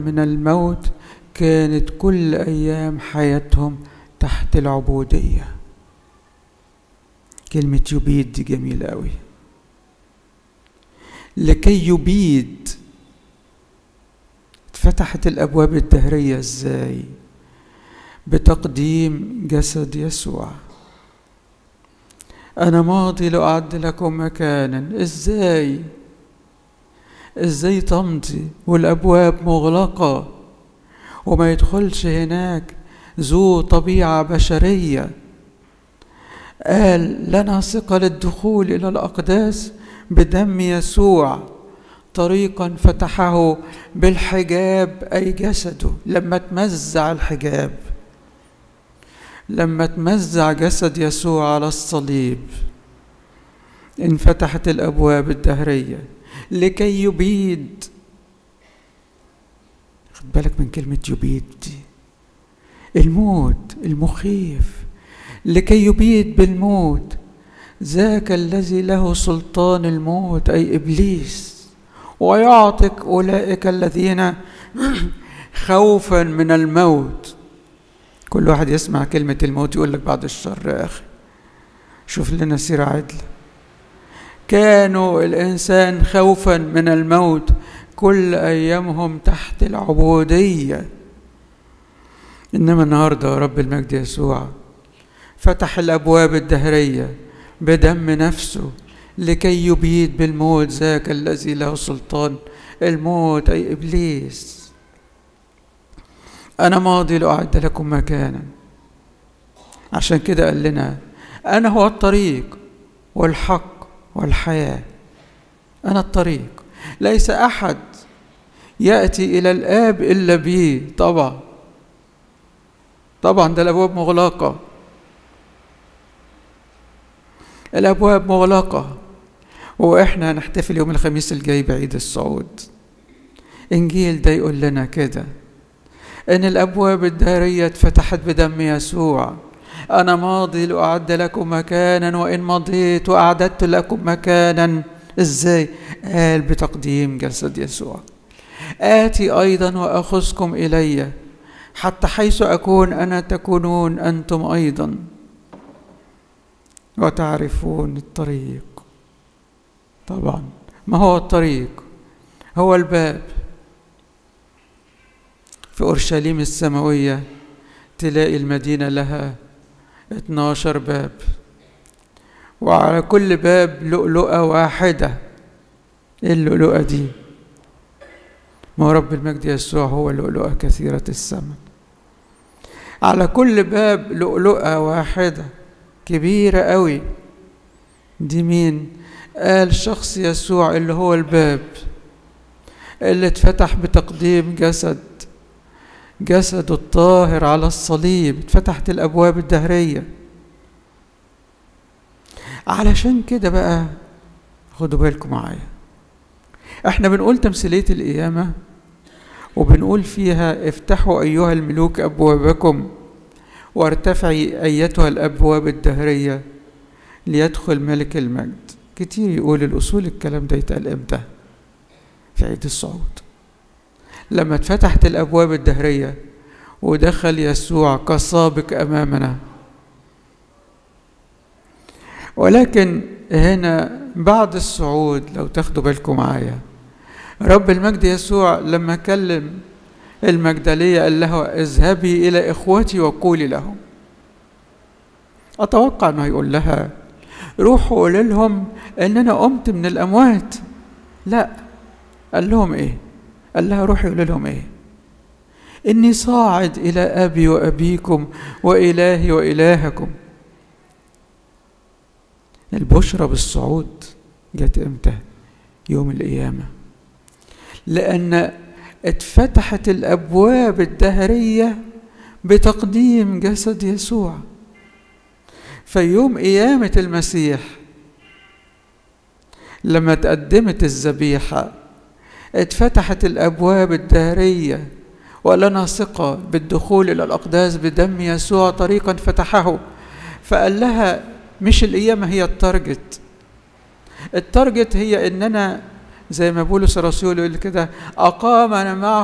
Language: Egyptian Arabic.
من الموت كانت كل أيام حياتهم تحت العبودية كلمة يبيد دي جميلة أوي لكي يبيد فتحت الأبواب الدهرية إزاي بتقديم جسد يسوع أنا ماضي لأعد لكم مكانا إزاي إزاي تمضي والأبواب مغلقة وما يدخلش هناك ذو طبيعة بشرية قال لنا ثقة للدخول إلى الأقداس بدم يسوع طريقا فتحه بالحجاب أي جسده لما تمزع الحجاب لما تمزع جسد يسوع على الصليب انفتحت الأبواب الدهرية لكي يبيد خد بالك من كلمة يبيد دي الموت المخيف لكي يبيد بالموت ذاك الذي له سلطان الموت أي إبليس ويعتق أولئك الذين خوفا من الموت كل واحد يسمع كلمة الموت يقول لك بعد الشر يا أخي شوف لنا سيرة عدلة كانوا الإنسان خوفا من الموت كل أيامهم تحت العبودية إنما النهاردة رب المجد يسوع فتح الأبواب الدهرية بدم نفسه لكي يبيد بالموت ذاك الذي له سلطان الموت أي إبليس أنا ماضي لأعد لكم مكانا عشان كده قال لنا أنا هو الطريق والحق والحياة أنا الطريق ليس أحد يأتي إلى الآب إلا بي طبعا طبعا ده الأبواب مغلقة الأبواب مغلقة وإحنا هنحتفل يوم الخميس الجاي بعيد الصعود إنجيل ده يقول لنا كده إن الأبواب الدارية اتفتحت بدم يسوع أنا ماضي لأعد لكم مكانا وإن مضيت وأعددت لكم مكانا إزاي؟ قال بتقديم جسد يسوع آتي أيضا وأخذكم إلي حتى حيث أكون أنا تكونون أنتم أيضا وتعرفون الطريق طبعا ما هو الطريق هو الباب في أورشليم السماوية تلاقي المدينة لها 12 باب وعلى كل باب لؤلؤة واحدة ايه اللؤلؤة دي ما هو رب المجد يسوع هو لؤلؤة كثيرة الثمن على كل باب لؤلؤة واحدة كبيرة قوي دي مين قال شخص يسوع اللي هو الباب اللي اتفتح بتقديم جسد جسد الطاهر على الصليب اتفتحت الابواب الدهريه علشان كده بقى خدوا بالكم معايا احنا بنقول تمثيليه القيامه وبنقول فيها افتحوا ايها الملوك ابوابكم وارتفعي ايتها الابواب الدهريه ليدخل ملك المجد كتير يقول الاصول الكلام ده يتقال امتى في عيد الصعود لما اتفتحت الابواب الدهريه ودخل يسوع كسابق امامنا ولكن هنا بعد الصعود لو تاخدوا بالكم معايا رب المجد يسوع لما كلم المجدلية قال له اذهبي إلى إخوتي وقولي لهم أتوقع أنه يقول لها روحوا قول لهم إن أنا قمت من الأموات لا قال لهم إيه قال لها روحي قول لهم إيه إني صاعد إلى أبي وأبيكم وإلهي وإلهكم البشرى بالصعود جت امتى يوم القيامة لأن اتفتحت الأبواب الدهرية بتقديم جسد يسوع في يوم قيامة المسيح لما تقدمت الذبيحة اتفتحت الأبواب الدهرية ولنا ثقة بالدخول إلى الأقداس بدم يسوع طريقا فتحه فقال لها مش القيامة هي التارجت التارجت هي إننا زي ما بولس الرسول يقول كده أقامنا معه